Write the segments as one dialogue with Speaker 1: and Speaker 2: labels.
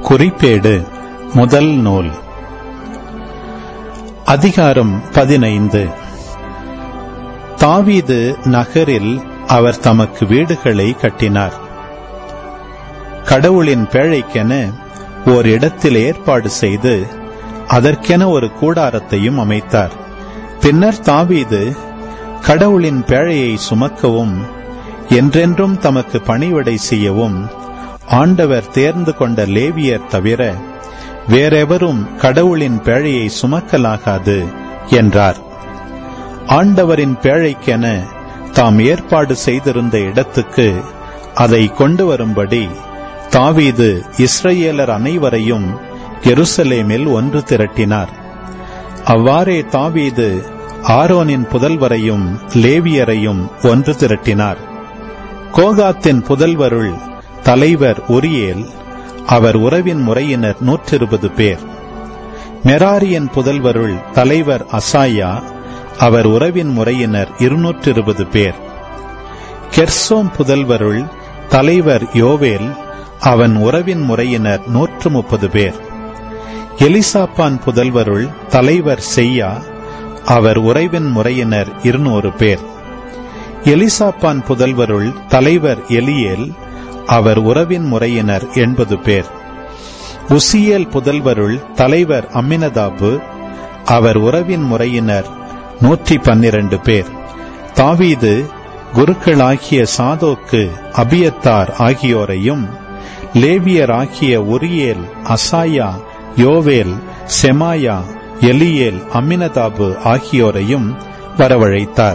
Speaker 1: குறிப்பேடு முதல் நூல் அதிகாரம் பதினைந்து தாவீது நகரில் அவர் தமக்கு வீடுகளை கட்டினார் கடவுளின் பேழைக்கென ஓர் இடத்தில் ஏற்பாடு செய்து அதற்கென ஒரு கூடாரத்தையும் அமைத்தார் பின்னர் தாவீது கடவுளின் பேழையை சுமக்கவும் என்றென்றும் தமக்கு பணிவிடை செய்யவும் ஆண்டவர் தேர்ந்து கொண்ட லேவியர் தவிர வேறெவரும் கடவுளின் பேழையை சுமக்கலாகாது என்றார் ஆண்டவரின் பேழைக்கென தாம் ஏற்பாடு செய்திருந்த இடத்துக்கு அதை கொண்டு வரும்படி தாவீது இஸ்ரேலர் அனைவரையும் எருசலேமில் ஒன்று திரட்டினார் அவ்வாறே தாவீது ஆரோனின் புதல்வரையும் லேவியரையும் ஒன்று திரட்டினார் கோகாத்தின் புதல்வருள் தலைவர் உரியேல் அவர் உறவின் முறையினர் நூற்றிருபது பேர் மெராரியன் புதல்வருள் தலைவர் அசாயா அவர் உறவின் முறையினர் இருநூற்றிருபது பேர் கெர்சோம் புதல்வருள் தலைவர் யோவேல் அவன் உறவின் முறையினர் நூற்று முப்பது பேர் எலிசாப்பான் புதல்வருள் தலைவர் செய்யா அவர் உறைவின் முறையினர் இருநூறு பேர் எலிசாப்பான் புதல்வருள் தலைவர் எலியேல் அவர் உறவின் முறையினர் எண்பது பேர் உசியேல் புதல்வருள் தலைவர் அம்மினதாபு அவர் உறவின் முறையினர் நூற்றி பன்னிரண்டு பேர் தாவீது குருக்களாகிய சாதோக்கு அபியத்தார் ஆகியோரையும் லேவியர் ஆகிய உரியேல் அசாயா யோவேல் செமாயா எலியேல் அம்மினதாபு ஆகியோரையும் வரவழைத்தார்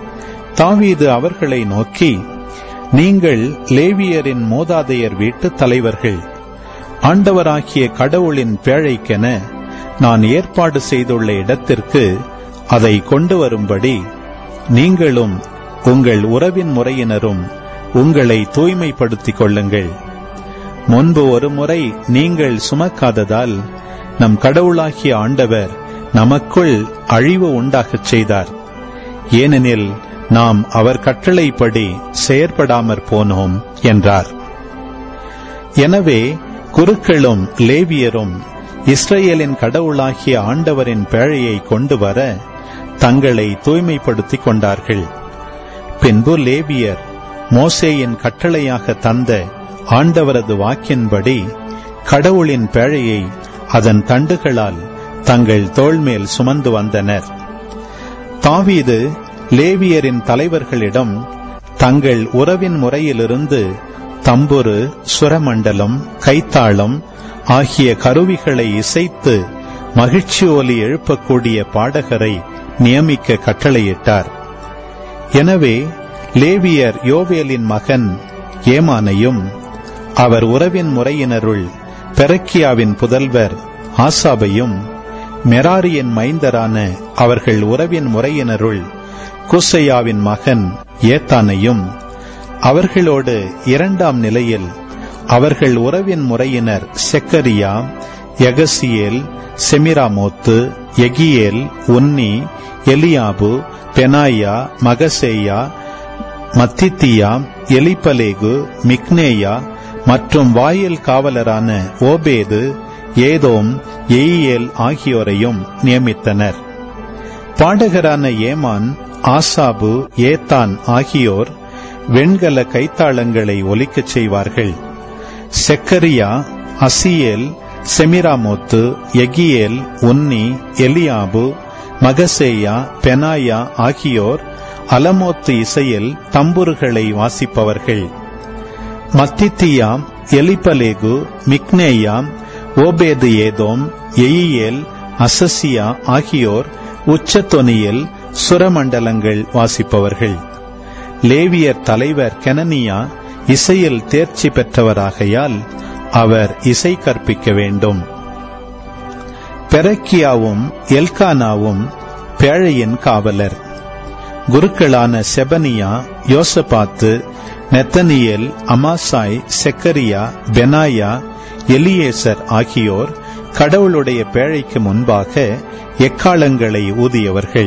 Speaker 1: தாவீது அவர்களை நோக்கி நீங்கள் லேவியரின் மூதாதையர் வீட்டு தலைவர்கள் ஆண்டவராகிய கடவுளின் பேழைக்கென நான் ஏற்பாடு செய்துள்ள இடத்திற்கு அதை கொண்டு வரும்படி நீங்களும் உங்கள் உறவின் முறையினரும் உங்களை தூய்மைப்படுத்திக் கொள்ளுங்கள் முன்பு ஒரு முறை நீங்கள் சுமக்காததால் நம் கடவுளாகிய ஆண்டவர் நமக்குள் அழிவு உண்டாகச் செய்தார் ஏனெனில் நாம் அவர் கட்டளைப்படி செயற்படாமற் போனோம் என்றார் எனவே குருக்களும் லேவியரும் இஸ்ரேலின் கடவுளாகிய ஆண்டவரின் பேழையை கொண்டு வர தங்களை தூய்மைப்படுத்திக் கொண்டார்கள் பின்பு லேவியர் மோசேயின் கட்டளையாக தந்த ஆண்டவரது வாக்கின்படி கடவுளின் பேழையை அதன் தண்டுகளால் தங்கள் தோள்மேல் சுமந்து வந்தனர் தாவீது லேவியரின் தலைவர்களிடம் தங்கள் உறவின் முறையிலிருந்து தம்புரு சுரமண்டலம் கைத்தாளம் ஆகிய கருவிகளை இசைத்து மகிழ்ச்சி ஒலி எழுப்பக்கூடிய பாடகரை நியமிக்க கட்டளையிட்டார் எனவே லேவியர் யோவேலின் மகன் ஏமானையும் அவர் உறவின் முறையினருள் பெரக்கியாவின் புதல்வர் ஆசாபையும் மெராரியின் மைந்தரான அவர்கள் உறவின் முறையினருள் குசையாவின் மகன் ஏத்தானையும் அவர்களோடு இரண்டாம் நிலையில் அவர்கள் உறவின் முறையினர் செக்கரியா எகசியேல் செமிராமோத்து எகியேல் உன்னி எலியாபு பெனாயா மகசேயா மத்தித்தியா எலிப்பலேகு மிக்னேயா மற்றும் வாயில் காவலரான ஓபேது ஏதோம் எயியேல் ஆகியோரையும் நியமித்தனர் பாடகரான ஏமான் ஆசாபு ஏத்தான் ஆகியோர் வெண்கல கைத்தாளங்களை ஒலிக்கச் செய்வார்கள் செக்கரியா அசியேல் செமிராமோத்து எகியேல் உன்னி எலியாபு மகசேயா பெனாயா ஆகியோர் அலமோத்து இசையில் தம்புருகளை வாசிப்பவர்கள் மத்தித்தியாம் எலிப்பலேகு மிக்னேயாம் ஓபேது ஏதோம் எயியேல் அசசியா ஆகியோர் உச்சத்தொனியில் சுரமண்டலங்கள் வாசிப்பவர்கள் லேவியர் தலைவர் கெனனியா இசையில் தேர்ச்சி பெற்றவராகையால் அவர் இசை கற்பிக்க வேண்டும் பெரக்கியாவும் எல்கானாவும் பேழையின் காவலர் குருக்களான செபனியா யோசபாத்து நெத்தனியேல் அமாசாய் செக்கரியா பெனாயா எலியேசர் ஆகியோர் கடவுளுடைய பேழைக்கு முன்பாக எக்காலங்களை ஊதியவர்கள்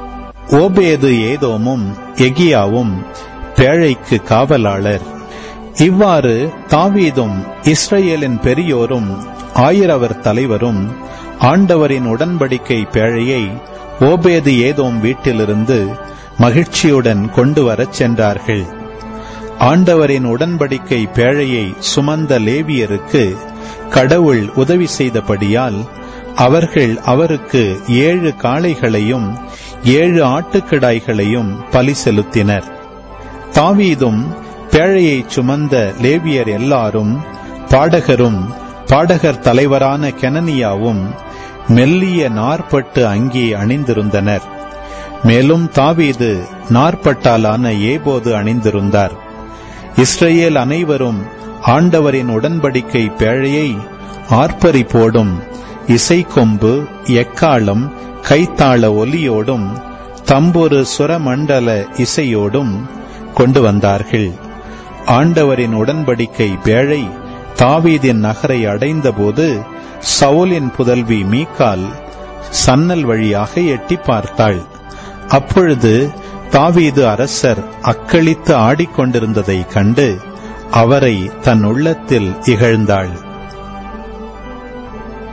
Speaker 1: ஓபேது ஏதோமும் எகியாவும் பேழைக்கு காவலாளர் இவ்வாறு தாவீதும் இஸ்ரேலின் பெரியோரும் ஆயிரவர் தலைவரும் ஆண்டவரின் உடன்படிக்கை பேழையை ஓபேது ஏதோம் வீட்டிலிருந்து மகிழ்ச்சியுடன் கொண்டு வரச் சென்றார்கள் ஆண்டவரின் உடன்படிக்கை பேழையை சுமந்த லேவியருக்கு கடவுள் உதவி செய்தபடியால் அவர்கள் அவருக்கு ஏழு காளைகளையும் ஏழு ஆட்டுக்கிடாய்களையும் பலி செலுத்தினர் தாவீதும் பேழையைச் சுமந்த லேவியர் எல்லாரும் பாடகரும் பாடகர் தலைவரான கெனனியாவும் மெல்லிய நாற்பட்டு அங்கி அணிந்திருந்தனர் மேலும் தாவீது நாற்பட்டாலான ஏபோது அணிந்திருந்தார் இஸ்ரேல் அனைவரும் ஆண்டவரின் உடன்படிக்கை பேழையை ஆர்ப்பரிப்போடும் இசைக்கொம்பு எக்காலம் கைத்தாள ஒலியோடும் தம்பொரு சுரமண்டல இசையோடும் கொண்டு வந்தார்கள் ஆண்டவரின் உடன்படிக்கை பேழை தாவீதின் நகரை அடைந்தபோது சவுலின் புதல்வி மீக்கால் சன்னல் வழியாக எட்டி பார்த்தாள் அப்பொழுது தாவீது அரசர் அக்களித்து ஆடிக்கொண்டிருந்ததைக் கண்டு அவரை தன் உள்ளத்தில் இகழ்ந்தாள்